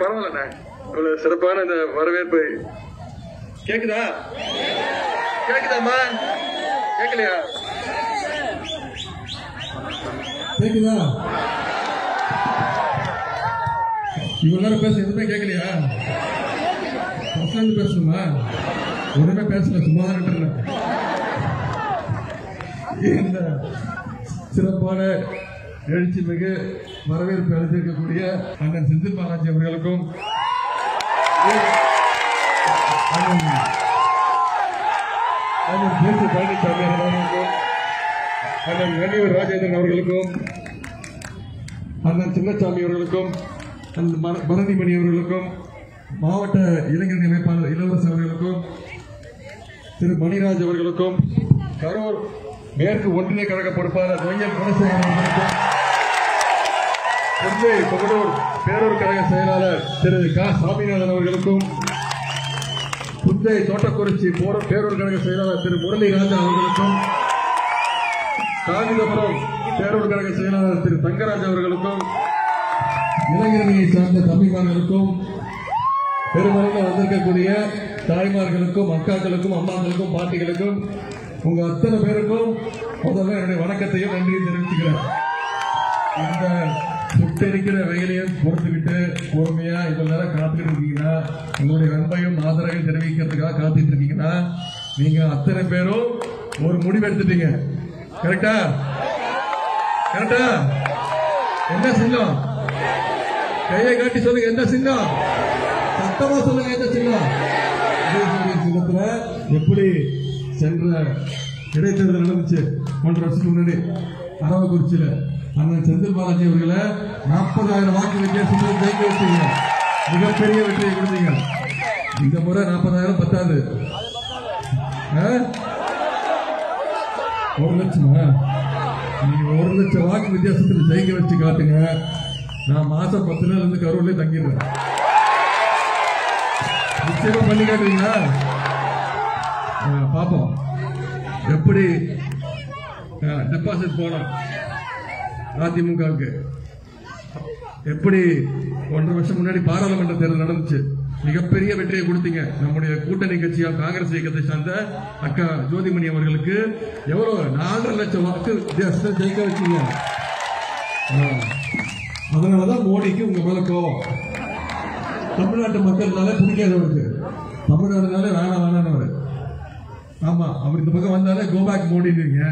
பரவாயில்லண்ணே இவ்வளவு சிறப்பான இந்த வரவேற்பு கேக்குதா கேக்குதாம்மா கேட்கலையா கேக்குதா இவ்வளவு நேரம் பேச எதுவுமே கேட்கலையா ஃபர்ஸ்ட்ல பேசணுமா ஒண்ணுமே பேசல சும்மா தான் நின்னுட்டு இருந்தேன். இந்த சிறப்பான எழுச்சி மிகு வரவேற்பு அளித்திருக்கக்கூடிய அண்ணன் செந்தில் பாலாஜி அவர்களுக்கும் அண்ணன் அண்ணன் பேசு பழனிசாமி அவர்களுக்கும் அண்ணன் நன்னியூர் ராஜேந்திரன் அவர்களுக்கும் அண்ணன் சின்னசாமி அவர்களுக்கும் அண்ணன் மர- பரணிமணி அவர்களுக்கும் மாவட்ட இளைஞர் அமைப்பாளர் இளவரசர் அவர்களுக்கும் திரு மணிராஜ் அவர்களுக்கும் கரூர் மேற்கு ஒன்றிய கழக பொறுப்பாளர் நொய்யல் குணசேகரன் அவர்களுக்கும் புதுவை புகழூர் பேரூர் கழக செயலாளர் திரு க சாமிநாதன் அவர்களுக்கும் புஞ்சை தோட்டக்குறிச்சி போர- பேரூர் கழக செயலாளர் திரு முரளிராஜா அவர்களுக்கும் காகிதபுரம் பேரூர் கழக செயலாளர் திரு தங்கராஜ் அவர்களுக்கும் இளைஞரணியை சார்ந்த தம்பிமார்களுக்கும் பெருமளவில் வந்திருக்கக்கூடிய தாய்மார்களுக்கும் அக்காக்களுக்கும் அம்மாக்களுக்கும் பாட்டிகளுக்கும் உங்க அத்தனை பேருக்கும் முதல்ல என்னுடைய வணக்கத்தையும் நன்றியும் தெரிவிச்சுக்கிறேன் இந்த சுட்டெரிக்கிற வெயிலையும் பொறுத்துக்கிட்டு பொறுமையா இவ்வளவு நேரம் காத்துக்கிட்டு இருக்கீங்கன்னா உங்களுடைய அன்பையும் ஆதரவையும் தெரிவிக்கிறதுக்காக காத்துட்டு இருக்கீங்கன்னா நீங்க அத்தனை பேரும் ஒரு முடிவு எடுத்துட்டீங்க கரெக்டா கரெக்டா என்ன சின்னம் கையை காட்டி சொல்லுங்க என்ன சின்னம் சத்தமா சொல்லுங்க என்ன சின்னம் விஜய் சின்னத்துல எப்படி சென்ற இடைத்தேர்தல் நடந்துச்சு ஒன்றரை வருஷத்துக்கு முன்னாடி அரவக்குறிச்சியில அண்ணன் செந்தில் பாலாஜி அவர்களை நாற்பதாயிரம் வாக்கு வித்தியாசத்தில் ஜெயிக்க வச்சீங்க மிகப்பெரிய வெற்றியை கொடுத்தீங்க இந்த முறை நாற்பதாயிரம் பத்தாது ஆ? ஒரு லட்சமா நீங்க ஒரு லட்சம் வாக்கு வித்தியாசத்தில் ஜெயிக்க வச்சு காட்டுங்க நான் மாசம் பத்து நாள் இருந்து கரூர்லயே தங்கிடுறேன் நிச்சயமா பண்ணி காட்டுவீங்களா ஆ, பாப்போம் எப்படி டெபாசிட் போனோம் அதிமுகவுக்கு எப்படி ஒன்றரை வருஷம் முன்னாடி பாராளுமன்ற தேர்தல் நடந்துச்சு மிகப்பெரிய வெற்றியை கொடுத்தீங்க நம்முடைய கூட்டணி கட்சியா காங்கிரஸ் இயக்கத்தை சார்ந்த அக்கா ஜோதிமணி அவர்களுக்கு எவ்வளவு நாலரை லட்சம் வாக்கு வித்தியாசத்தை ஜெயிக்க வச்சீங்க ஆ. அதனாலதான் மோடிக்கு உங்க மேல கோவம் தமிழ்நாட்டு மக்கள்னால பிடிக்காதவருக்கு தமிழ்நாடுனால வேணாம் வேணான்னு ஆமா அவர் இந்த பக்கம் வந்தாலே கோபேக் மோடின்னு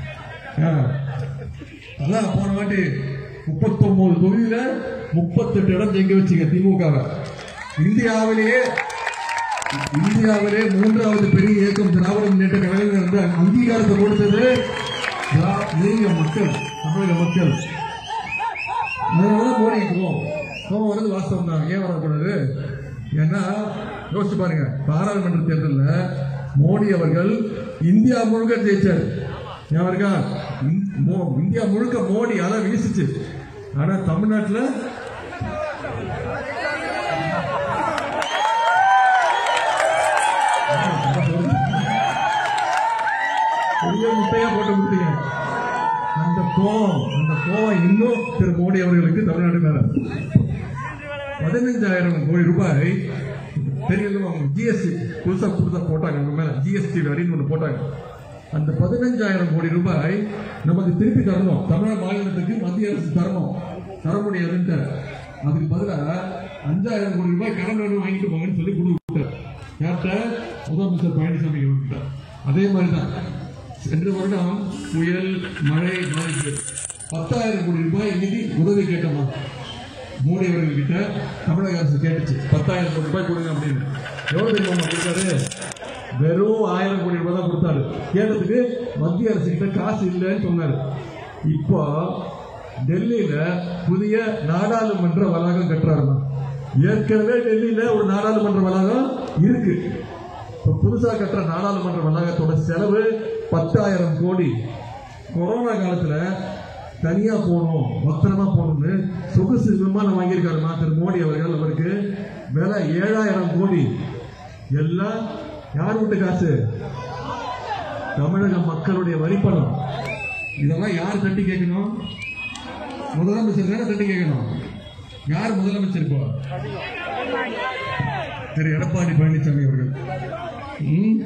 அதான் போன வாட்டி முப்பத்தொன்பது தொகுதியில முப்பத்தெட்டு இடம் ஜெயிக்க வச்சீங்க திமுகவை இந்தியாவிலேயே இந்தியாவிலே மூன்றாவது பெரிய இயக்கம் திராவிட முன்னேற்ற கழகம் என்ற அங்கீகாரத்தை கொடுத்தது திரா- நீங்க மக்கள் தமிழக மக்கள் அதனால மோடி கோவம் கோவம் வருது வாஸ்தவம் தான் ஏன் வரக்கூடாது ஏன்னா யோசிச்சு பாருங்க பாராளுமன்ற தேர்தலில் மோடி அவர்கள் இந்தியா முழுக்க ஜெயிச்சார் ஞாபகம் இருக்கா? இந்- மோ- இந்தியா முழுக்க மோடி அலை வீசுச்சு ஆனா தமிழ்நாட்டுல பெரிய முட்டையா போட்டு கொடுத்தீங்க அந்த கோவம் அந்த கோவம் இன்னும் திரு மோடி அவர்களுக்கு தமிழ்நாடு மேல பதினஞ்சாயிரம் கோடி ரூபாய் தெரியுது ஜிஎஸ்டி புதுசா புதுசா போட்டாங்க அவங்க மேல ஜிஎஸ்டி வரின்னு ஒண்ணு போட்டாங்க அந்த பதினஞ்சாயிரம் கோடி ரூபாய் நமக்கு திருப்பி தரணும் தமிழ் மாநிலத்துக்கு மத்திய அரசு தரணும் தர முடியாதுன்ட்டு அதுக்கு பதிலா அஞ்சாயிரம் கோடி ரூபாய் கடன் வேணும் வாங்கிட்டு போங்கன்னு சொல்லி கொடுத்தார் யார்கிட்ட முதலமைச்சர் பழனிசாமி அவர்கிட்ட அதே மாதிரிதான் சென்ற வருடம் புயல் மழை பாதிப்பு பத்தாயிரம் கோடி ரூபாய் நிதி உதவி கேட்டோமா மோடி அவர்கள் கிட்ட தமிழக அரசு கேட்டுச்சு பத்தாயிரம் கோடி ரூபாய் கொடுங்க அப்படின்னு எவ்வளவு தெரியுமா கொடுத்தாரு வெறும் ஆயிரம் கோடி ரூபாய் தான் கொடுத்தாரு கேட்டதுக்கு மத்திய அரசு கிட்ட காசு இல்லைன்னு சொன்னாரு இப்போ டெல்லியில புதிய நாடாளுமன்ற வளாகம் கட்டுறாருமா ஏற்கனவே டெல்லியில ஒரு நாடாளுமன்ற வளாகம் இருக்கு இப்ப புதுசா கட்டுற நாடாளுமன்ற வளாகத்தோட செலவு பத்தாயிரம் கோடி கொரோனா காலத்துல தனியா போகணும் பத்திரமா போகணும்னு சொகுசு விமானம் வாங்கியிருக்காரு திரு மோடி அவர்கள் அவருக்கு விலை ஏழாயிரம் கோடி எல்லாம் யார் வீட்டு காசு தமிழக மக்களுடைய வரிப்பணம் இதெல்லாம் யார் தட்டி கேட்கணும் முதலமைச்சர் தானே தட்டி கேட்கணும் யார் முதலமைச்சர் இப்போ திரு எடப்பாடி பழனிசாமி அவர்கள் ம்?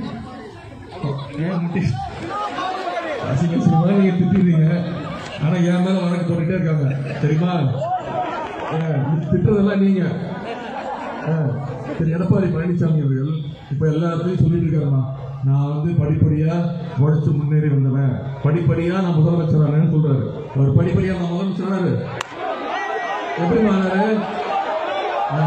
ஏன் முட்டி அசிங்க அசிங்கமா நீங்க திட்டுறீங்க ஆனா என் மேல வழக்கு போட்டுட்டே இருக்காங்க தெரியுமா ஆ, திட்டுறதெல்லாம் நீங்க ஆ, திரு எடப்பாடி பழனிசாமி அவர்கள் இப்ப எல்லாத்தையும் சொல்லிட்டு இருக்காருமா நான் வந்து படிப்படியா உழைச்சு முன்னேறி வந்தவன் படிப்படியா நான் முதலமைச்சர் ஆனேன்னு சொல்றாரு அவர் படிப்படியா நான் முதலமைச்சர் ஆனாரு எப்படி ஆனாரு ஆ.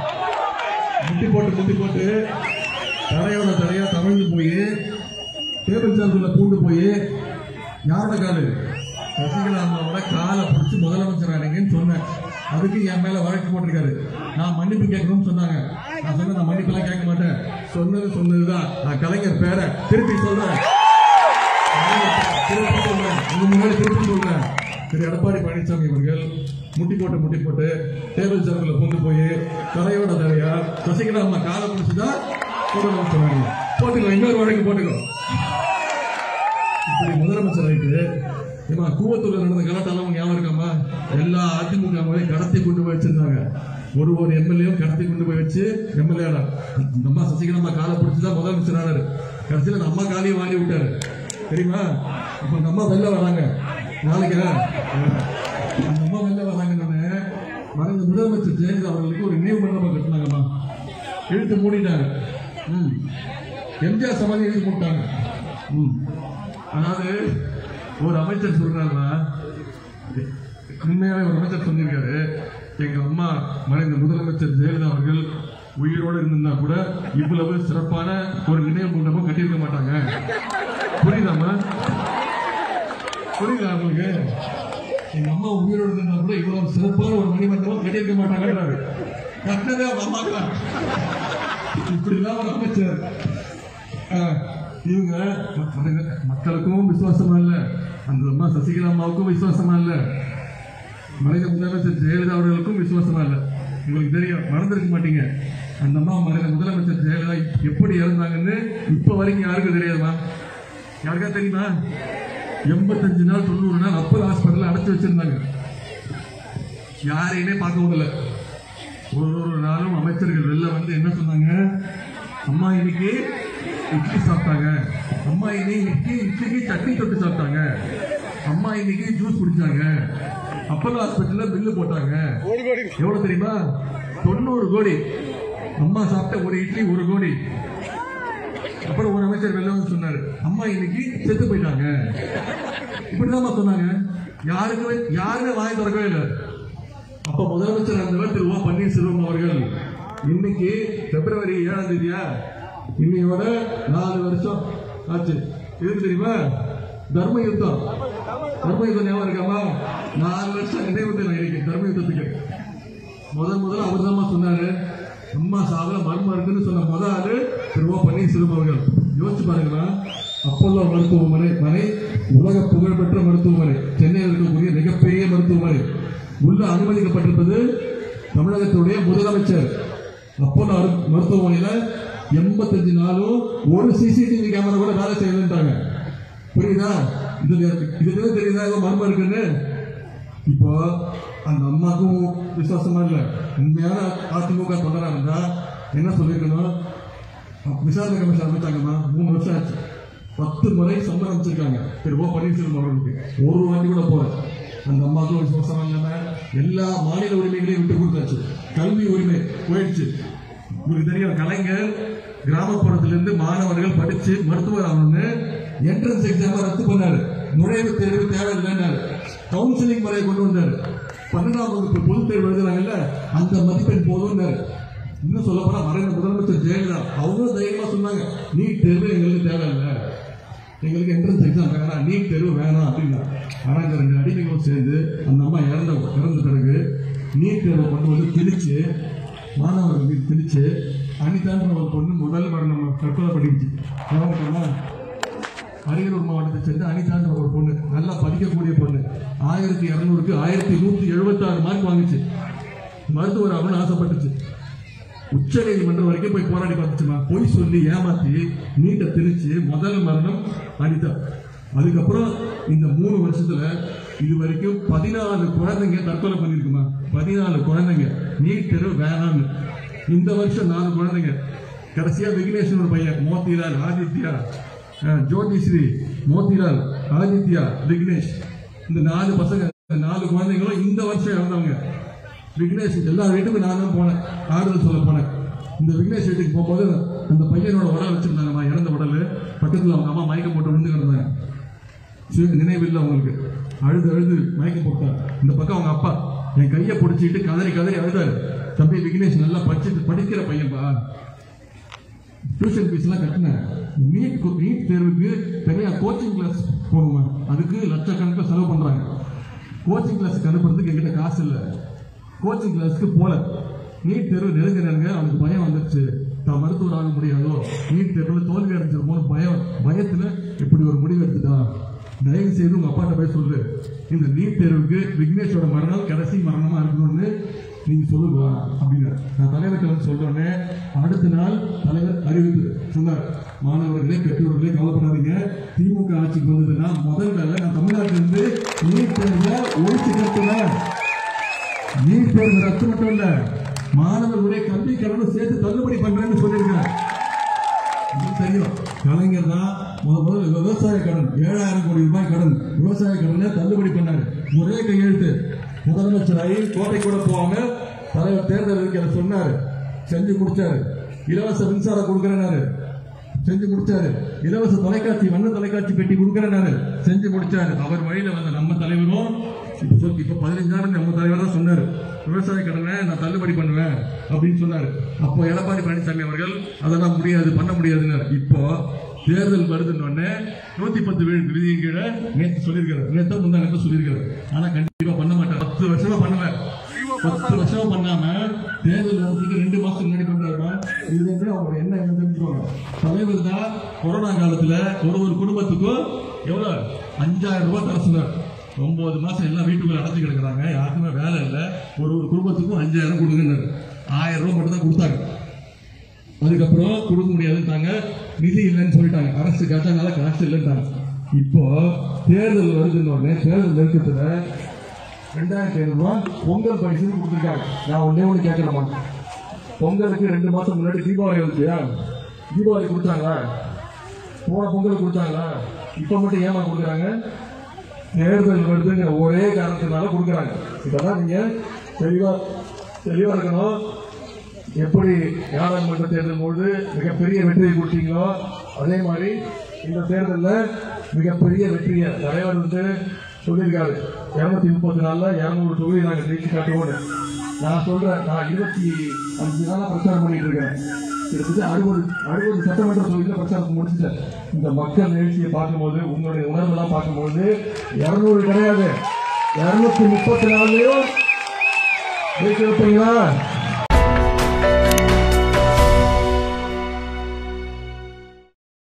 முட்டி போட்டு முட்டி போட்டு தரையோட தரையா தவழ்ந்து போய் டேபிள் சார்ஜுள்ள பூண்டு போய் யாரோட காலு சசிகலா அம்மாவோட காலை பிடிச்சி முதலமைச்சர் ஆனீங்கன்னு சொன்னேன் அதுக்கு என் மேல வழக்கு போட்டிருக்காரு நான் மன்னிப்பு கேட்கணும்னு சொன்னாங்க நான் சொன்னேன் நான் மன்னிப்பெல்லாம் கேட்க மாட்டேன் சொன்னது சொன்னதுதான் நான் கலைஞர் பேரை திருப்பி சொல்றேன் திருப்பி சொல்றேன் உங்க முன்னாடி திருப்பி சொல்றேன் திரு எடப்பாடி பழனிசாமி அவர்கள் முட்டி போட்டு முட்டி போட்டு டேபிள் சேர்ல கொண்டு போய் கரையோட தரையா சசிகலா அம்மா காலை பிடிச்சுதான் போடணும்னு சொன்னாங்க போட்டுக்கோ இன்னொரு வழக்கு போட்டுக்கோ இப்படி முதலமைச்சர் ஆயிட்டு ஏமா கூவத்தூர்ல நடந்த கலாட்டாலாம் ஞாபகம் இருக்காமா எல்லா அதிமுக முறையும் கடத்தி கொண்டு போய் வச்சிருந்தாங்க ஒரு ஒரு எம்எல்ஏவும் கடத்தி கொண்டு போய் வச்சு எம்எல்ஏ இந்த அம்மா சசிகலா அம்மா காலை பிடிச்சுதான் முதலமைச்சர் ஆனாரு கடைசியில அந்த அம்மா காலையும் வாங்கி விட்டாரு தெரியுமா இப்ப அந்த அம்மா வெளில வராங்க நாளைக்கு அந்த அம்மா வெளில வராங்கன்னு மறைந்த முதலமைச்சர் ஜெயலலிதா அவர்களுக்கு ஒரு நினைவு மண்டபம் கட்டினாங்கம்மா இழுத்து மூடிட்டாங்க ம். எம்ஜிஆர் சமாதி எழுதி மூட்டாங்க ம். அதாவது ஒரு அமைச்சர் சொல்றாருன்னா உண்மையாவே ஒரு அமைச்சர் சொல்லியிருக்காரு எங்க அம்மா மறைந்த முதலமைச்சர் ஜெயலலிதா அவர்கள் உயிரோடு இருந்திருந்தா கூட இவ்வளவு சிறப்பான ஒரு நினைவு மண்டபம் கட்டியிருக்க மாட்டாங்க புரியுதாம்மா புரியுதா உங்களுக்கு எங்க அம்மா உயிரோடு இருந்தா கூட இவ்வளவு சிறப்பான ஒரு மணிமண்டபம் கட்டியிருக்க மாட்டாங்கன்றாரு கட்டினதே அவங்க அம்மாக்குதான் இப்படிதான் ஒரு அமைச்சர் ஆஹ், இவங்க மக்க- மக்களுக்கும் விசுவாசமா இல்ல அந்த அம்மா சசிகலா அம்மாவுக்கும் விசுவாசமா இல்ல மறைந்த முதலமைச்சர் ஜெயலலிதா அவர்களுக்கும் விசுவாசமா இல்ல உங்களுக்கு தெரியும் மறந்துருக்க மாட்டீங்க அந்த அம்மா மறைந்த முதலமைச்சர் ஜெயலலிதா எப்படி இறந்தாங்கன்னு இப்ப வரைக்கும் யாருக்கும் தெரியாதுமா யாருக்கா தெரியுமா எண்பத்தஞ்சு நாள் தொண்ணூறு நாள் அப்பல் ஹாஸ்பிட்டல் அடைச்சு வச்சிருந்தாங்க யாரையுமே பார்க்க முடியல ஒரு ஒரு நாளும் அமைச்சர்கள் வெளில வந்து என்ன சொன்னாங்க அம்மா இன்னைக்கு இட்லி சாப்பிட்டாங்க அம்மா இன்னைக்கு இட்லிக்கு சட்னி தொட்டு சாப்பிட்டாங்க அம்மா இன்னைக்கு ஜூஸ் குடிச்சாங்க அப்பல்லோ ஹாஸ்பிட்டல்ல பில்லு போட்டாங்க எவ்வளவு தெரியுமா தொண்ணூறு கோடி அம்மா சாப்பிட்ட ஒரு இட்லி ஒரு கோடி அப்புறம் ஒரு அமைச்சர் வெளில வந்து சொன்னாரு அம்மா இன்னைக்கு செத்து போயிட்டாங்க இப்படிதான் சொன்னாங்க யாருக்குமே யாருமே வாய் திறக்கவே இல்லை அப்ப முதலமைச்சர் இருந்தவர் திரு ஓ பன்னீர்செல்வம் அவர்கள் இன்னைக்கு பிப்ரவரி ஏழாம் தேதியா இன்னையோட நாலு வருஷம் ஆச்சு எது தெரியுமா தர்ம யுத்தம் தர்ம யுத்தம் ஞாபகம் இருக்காமா நாலு வருஷம் நினைவு தினம் இன்னைக்கு தர்ம யுத்தத்துக்கு முதல் முதல்ல அவர் தான் சொன்னாரு அம்மா சாவல மர்மம் இருக்குன்னு சொன்ன முத ஆளு திரு ஓ பன்னீர்செல்வம் அவர்கள் யோசிச்சு பாருங்களா அப்போலோ மருத்துவமனை மனை உலக புகழ்பெற்ற மருத்துவமனை சென்னையில் இருக்கக்கூடிய மிகப்பெரிய மருத்துவமனை உள்ள அனுமதிக்கப்பட்டிருப்பது தமிழகத்துடைய முதலமைச்சர் அப்போலோ அரு- மருத்துவமனையில எண்பத்தஞ்சு நாளும் ஒரு சிசிடிவி கேமரா கூட வேலை செய்யலன்றாங்க புரியுதா இதுல இதுல தெரியுதா ஏதோ மர்மம் இருக்குன்னு இப்போ அந்த அம்மாக்கும் விசுவாசமா இல்ல உண்மையான அதிமுக தொண்டரா இருந்தா என்ன சொல்லிருக்கணும் விசாரணை கமிஷன் அமைச்சாங்கம்மா மூணு வருஷம் ஆச்சு பத்து முறை சம்பளம் அமைச்சிருக்காங்க திரு ஓ பன்னீர்செல்வம் அவர்களுக்கு ஒரு வாட்டி கூட போல அந்த அம்மாவுக்கும் விசுவாசமா இல்லாம எல்லா மாநில உரிமைகளையும் விட்டு கொடுத்தாச்சு கல்வி உரிமை போயிடுச்சு உங்களுக்கு தெரியும் கலைஞர் கிராமப்புறத்திலிருந்து மாணவர்கள் படிச்சு மருத்துவர் ஆகணும்னு என்ட்ரன்ஸ் எக்ஸாம் ரத்து பண்ணாரு நுழைவுத் தேர்வு தேவையில்லைன்னாரு கவுன்சிலிங் முறையை கொண்டு வந்தாரு பன்னெண்டாம் வகுப்பு பொதுத் தேர்வு எழுதுறாங்கல்ல அந்த மதிப்பெண் போதும்னாரு இன்னும் சொல்ல போனா மறைந்த முதலமைச்சர் ஜெயலலிதா அவங்க தைரியமா சொன்னாங்க நீட் தேர்வு எங்களுக்கு தேவையில்லை எங்களுக்கு என்ட்ரன்ஸ் எக்ஸாம் வேணாம் நீட் தேர்வு வேணாம் அப்படின்னா ஆனா இந்த ரெண்டு அடிமைகளும் சேர்ந்து அந்த அம்மா இறந்த இறந்த பிறகு நீட் தேர்வை கொண்டு வந்து திணிச்சு மாணவர்கள் மீது திணிச்சு அனிதான்ற ஒரு பொண்ணு முதல் மரணம் தற்கொலை பண்ணிடுச்சு ஞாபகம் இருக்கா? அரியலூர் மாவட்டத்தை சேர்ந்த அனிதான்ற ஒரு பொண்ணு நல்லா படிக்கக்கூடிய பொண்ணு ஆயிரத்தி இருநூறுக்கு ஆயிரத்தி நூத்தி எழுபத்தாறு மார்க் வாங்குச்சு மருத்துவர் ஆகணும்னு ஆசைப்பட்டுச்சு உச்ச நீதிமன்றம் வரைக்கும் போய் போராடி பார்த்துச்சுமா பொய் சொல்லி ஏமாத்தி நீட்டை திணிச்சு முதல் மரணம் அனிதா அதுக்கப்புறம் இந்த மூணு வருஷத்துல இது வரைக்கும் பதினாலு குழந்தைங்க தற்கொலை பண்ணிருக்குமா பதினாலு குழந்தைங்க நீட் தேர்வு வேணாம்னு இந்த வருஷம் நாலு குழந்தைங்க கடைசியா விக்னேஷன் ஒரு பையன் மோத்திலால் ஆதித்யா அஹ், ஜோதிஸ்ரீ மோத்திலால் ஆதித்யா விக்னேஷ் இந்த நாலு பசங்க இந்த நாலு குழந்தைங்களும் இந்த வருஷம் இறந்தவங்க விக்னேஷ் எல்லா வீட்டுக்கும் நான் தான் போனேன் ஆறுதல் சொல்ல போனேன் இந்த விக்னேஷ் வீட்டுக்கு போகும்போது அந்த பையனோட உடல் வச்சிருந்தாங்கம்மா இறந்த உடல் பக்கத்துல அவங்க அம்மா மயக்கம் போட்டு விழுந்து கிடந்தாங்க சரி, நினைவில்லை அவங்களுக்கு அழுது அழுது மயக்கம் போட்டார் இந்த பக்கம் அவங்க அப்பா என் கையை பிடிச்சிட்டு கதறி கதறி அழுதாரு தம்பி விக்னேஷ் நல்லா படிச்சுட்டு படிக்கிற பையன்பா டியூஷன் ஃபீஸ்லாம் கட்டினேன் நீட் நீட் தேர்வுக்கு தனியாக கோச்சிங் கிளாஸ் போகணுமா அதுக்கு லட்சக்கணக்கில் செலவு பண்ணுறாங்க கோச்சிங் கிளாஸுக்கு அனுப்புறதுக்கு என்கிட்ட காசு இல்லை கோச்சிங் கிளாஸ்க்கு போல நீட் தேர்வு நெருங்க நெருங்க அவனுக்கு பயம் வந்துருச்சு தான் மருத்துவர் ஆக முடியாதோ நீட் தேர்வில் தோல்வி அடைஞ்சிருமோன்னு பயம் பயத்தில் இப்படி ஒரு முடிவு எடுத்துட்டான் தயவு செய்து உங்க அப்பாட்ட போய் சொல்லு இந்த நீட் தேர்வுக்கு விக்னேஷோட மரணம் கடைசி மரணமா இருக்கணும்னு நீங்க சொல்லுங்க அப்படின்னு நான் தலைவருக்கு வந்து சொல்றோன்னே அடுத்த நாள் தலைவர் அறிவிப்பு சொன்னார் மாணவர்களே பெற்றோர்களே கவலைப்படாதீங்க திமுக ஆட்சிக்கு வந்ததுன்னா முதல் வேலை நான் தமிழ்நாட்டில இருந்து நீட் தேர்வை ஒழிச்சு கட்டுவேன் நீட் தேர்வு ரத்து மட்டும் இல்ல மாணவர்களுடைய கல்வி கடன் சேர்த்து தள்ளுபடி பண்றேன்னு சொல்லியிருக்கேன் இது தெரியும் கலைஞர் தான் முத முதல்ல விவசாய கடன் ஏழாயிரம் கோடி ரூபாய் கடன் விவசாய கடனை தள்ளுபடி பண்ணாரு ஒரே கையெழுத்து முதலமைச்சர் ஆகி கோட்டை கூட போகாம தலைவர் தேர்தல் இருக்கிற சொன்னாரு செஞ்சு முடிச்சாரு இலவச மின்சாரம் கொடுக்கறனாரு செஞ்சு முடிச்சாரு இலவச தொலைக்காட்சி வண்ண தொலைக்காட்சி பெட்டி கொடுக்கறனாரு செஞ்சு முடிச்சாரு அவர் வழியில வந்த நம்ம தலைவரும் இப்ப சொல்- இப்ப பதினஞ்சாயிரம் நம்ம தலைவர் தான் சொன்னாரு விவசாய கடனை நான் தள்ளுபடி பண்ணுவேன் அப்படின்னு சொன்னாரு அப்போ எடப்பாடி பழனிசாமி அவர்கள் அதெல்லாம் முடியாது பண்ண முடியாதுன்னு இப்போ தேர்தல் வருதுன்னு உடனே நூத்தி பத்து வீடு விதியின் கீழே நேற்று சொல்லியிருக்காரு நேற்று முந்தா நேற்று சொல்லியிருக்காரு ஆனா கண்டிப்பா பண்ண மாட்டார் பத்து வருஷமா பண்ணுவேன் பத்து வருஷமா பண்ணாம தேர்தல் நடத்துக்கு ரெண்டு மாசத்துக்கு முன்னாடி பண்றாருன்னா இது வந்து அவங்க என்ன என்ன தெரிஞ்சுக்கோங்க தலைவர் தான் கொரோனா காலத்துல ஒரு ஒரு குடும்பத்துக்கும் எவ்வளவு அஞ்சாயிரம் ரூபாய் தர சொன்னார் ஒன்பது மாசம் எல்லாம் வீட்டுக்குள்ள அடைச்சு கிடக்குறாங்க யாருக்குமே வேலை இல்லை ஒரு ஒரு குடும்பத்துக்கும் அஞ்சாயிரம் கொடுங்கன்னாரு ஆயிரம் ரூபாய் மட்டும் தான் கொடுத்தாங்க அதுக்கப்புறம் கொடுக்க முடியாதுன்ட்டாங்க நிதி இல்லைன்னு சொல்லிட்டாங்க அரசு கேட்டனால காசு இல்லைன்ட்டாங்க இப்போ தேர்தல் வருதுன்னு உடனே தேர்தல் நெருக்கத்துல ரெண்டாயிரத்தி ஐநூறு ரூபாய் பொங்கல் பரிசு கொடுத்துருக்காங்க நான் ஒன்னே ஒன்று கேட்கணுமா பொங்கலுக்கு ரெண்டு மாசம் முன்னாடி தீபாவளி வந்துச்சியா தீபாவளி கொடுத்தாங்களா போன பொங்கல் கொடுத்தாங்களா இப்போ மட்டும் ஏமா கொடுக்குறாங்க தேர்தல் வருதுங்கிற ஒரே காரணத்தினால கொடுக்குறாங்க இதெல்லாம் நீங்க தெளிவா தெளிவா இருக்கணும் எப்படி நாடாளுமன்ற தேர்தல் போது மிகப்பெரிய வெற்றியை கொடுத்தீங்களோ அதே மாதிரி இந்த தேர்தலில் மிகப்பெரிய வெற்றியை தலைவர் வந்து சொல்லியிருக்காரு இருநூத்தி முப்பத்தி நாலுல இருநூறு தொகுதி நாங்கள் ஜெயிச்சு காட்டுவோம்னு நான் சொல்றேன் நான் இருபத்தி அஞ்சு நாளா பிரச்சாரம் பண்ணிட்டு இருக்கேன் கிட்டத்தட்ட அறுபது அறுபது சட்டமன்ற தொகுதியில் பிரச்சாரம் முடிச்சிட்டேன் இந்த மக்கள் நிகழ்ச்சியை பார்க்கும்போது உங்களுடைய உணர்வெல்லாம் பார்க்கும்போது இருநூறு கிடையாது இருநூத்தி முப்பத்தி நாலுலயும் ஜெயிக்க வைப்பீங்களா